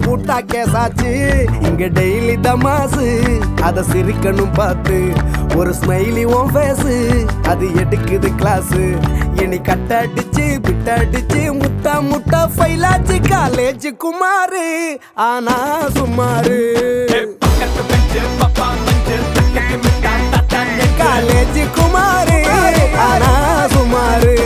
கூட்டா கேசாச்சு இங்க டெய்லி தமாசு அத சிரிக்கணும் பார்த்து ஒரு ஸ்மைலி உன் ஃபேஸ் அது எடுக்குது கிளாஸ் இனி கட்டடிச்சு பிட்டடிச்சு முட்டா முட்டா ஃபைலாச்சு காலேஜ் குமாரு ஆனா சுமாரு காலேஜ் குமாரு ஆனா சுமாரு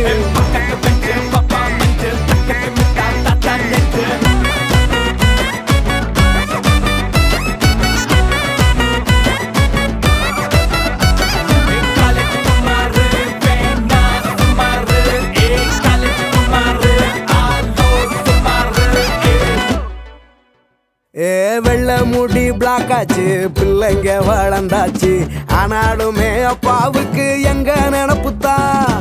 ஏ வெள்ள முடி பிளாக் ஆச்சு பிள்ளைங்க வளர்ந்தாச்சு ஆனாலுமே அப்பாவுக்கு எங்க நினப்புத்தான்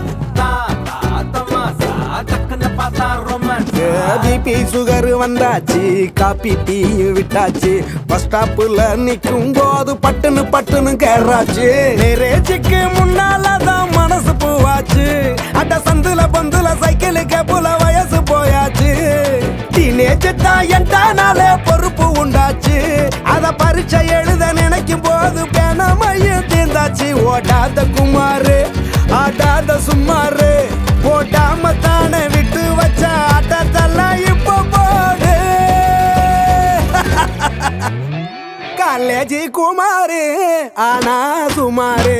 பிபி சுகர் வந்தாச்சு காப்பி டீ விட்டாச்சு பஸ் ஸ்டாப்புல நிக்கும் போது பட்டுன்னு பட்டுன்னு கேறாச்சு மேரேஜுக்கு முன்னால தான் மனசு பூவாச்சு அட்ட சந்துல பந்துல சைக்கிளுக்கு புல வயசு போயாச்சு டீனேஜ் தான் என்டானாலே பொறுப்பு உண்டாச்சு அத பரீட்சை எழுத நினைக்கும் போது பேனமையும் தீர்ந்தாச்சு ஓடாத குமாரு ஆடாத சும்மாரு போடாம தானே விட்டு வச்ச ஆட்டத்தெல்லாம் இப்ப போடு காலேஜி குமாரு ஆனா சுமாரு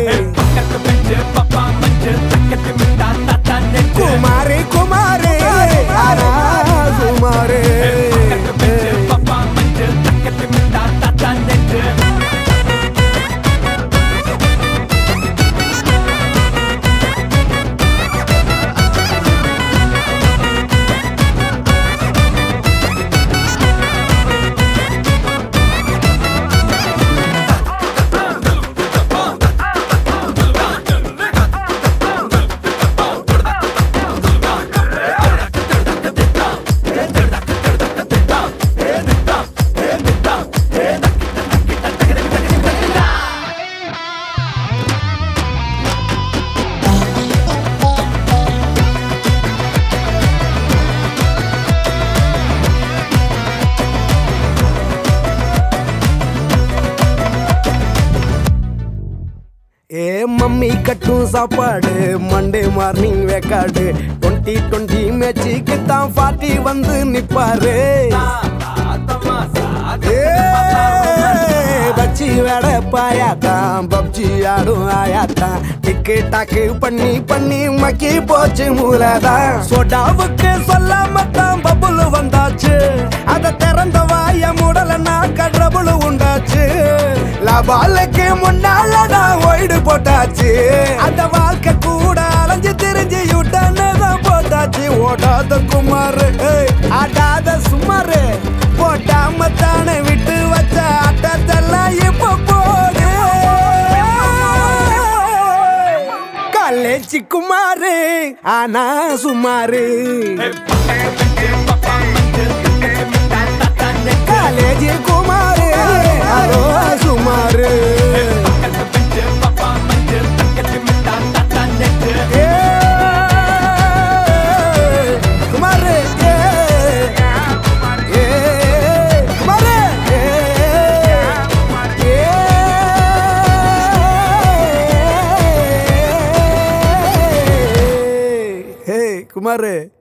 குமாரி குமாரு ஆனா சுமாரு ஏ மம்மி கட்டும் சாப்பாடு மண்டே மார்னிங் வேக்காடு டுவெண்ட்டி டுவெண்ட்டி மேட்சுக்கு தான் ஃபார்ட்டி வந்து நிப்பாரு ஏ, பச்சி வேட பாயாத்தான் பப்ஜி ஆடும் ஆயாத்தான் டிக்கு டாக்கு பண்ணி பண்ணி மக்கி போச்சு மூலதான் சோடாவுக்கு சொல்லாம தான் பபுள் வந்தாச்சு அத திறந்த வாய முடலன்னா கடவுள் உண்டாச்சு லபாலுக்கு முன்னால நான் ஒய்டு போட்டாச்சு அந்த வாழ்க்கை கூட அலைஞ்சு திரிஞ்சு யுட்டன்னு தான் போட்டாச்சு ஓடாத குமாரு ஏய், ஆடாத சுமாரு போட்டாம தானே விட்டு வச்ச ஆட்டத்தெல்லாம் இப்ப போடு காலேஜ் குமாரு ஆனா சுமாரு காலேஜ் குமாரு அதோ சுமாரு ஏ, குமாரு ஏ, ஏ, குமாரு ஏ, ஏ. ஹே குமாரு